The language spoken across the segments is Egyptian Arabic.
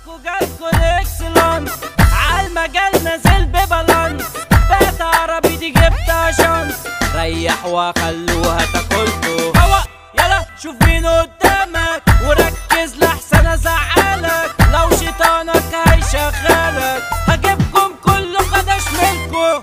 جالكو جالكو الاكسلانس عالمجال نازل ببالانس بقت عربي دي جبتها شانس ريح وخلوها تاكلكو هوا يلا شوف مين قدامك وركز لحسن ازعلك لو شيطانك هيشغلك هجيبكم كله خدش منكو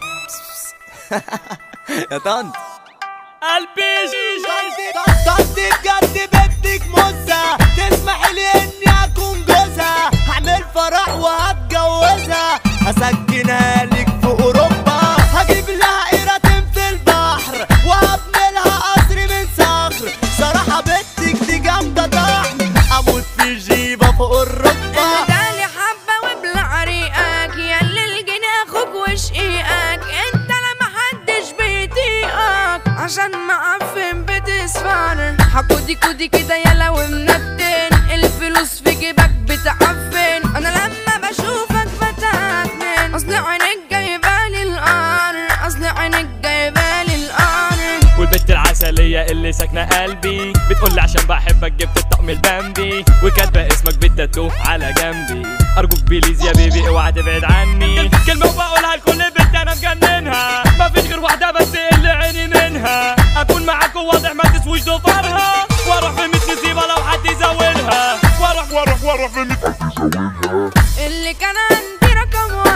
يا طنط قلبي طنط بجد بدك مزة تسمح لي اني اكون جوزها هعمل فرح وهتجوزها هسكنها لك في اوروبا هجيب لها قيرتين في البحر وهبني لها قصر من صخر صراحة بنتك دي جامدة طحن اموت في جيبة فوق الركبة دالي حبة وابلع ريقك ياللي الجني اخوك وشقيقك انت لا محدش بيطيقك عشان معفن بتسفر حكودي كودي كده يلا ومنتن الفلوس في جيبك بتعفن انا لما بشوفك بتعفن اصل عينك جايبالي القار اصل عينك جايبالي القار والبت العسلية اللي ساكنة قلبي بتقولي عشان بحبك جبت الطقم البامبي وكاتبة اسمك بالتاتو على جنبي أرجوك بليز يا بيبي اوعى تبعد عني كلمة وبقولها لكل بنت أنا مجننها مفيش غير واحدة بس اللي عيني منها أكون معاك واضح ما تسويش ضفرها وأروح في ميت نسيبة لو حد يزولها وأروح وأروح وأروح في ميت اللي كان عندي رقم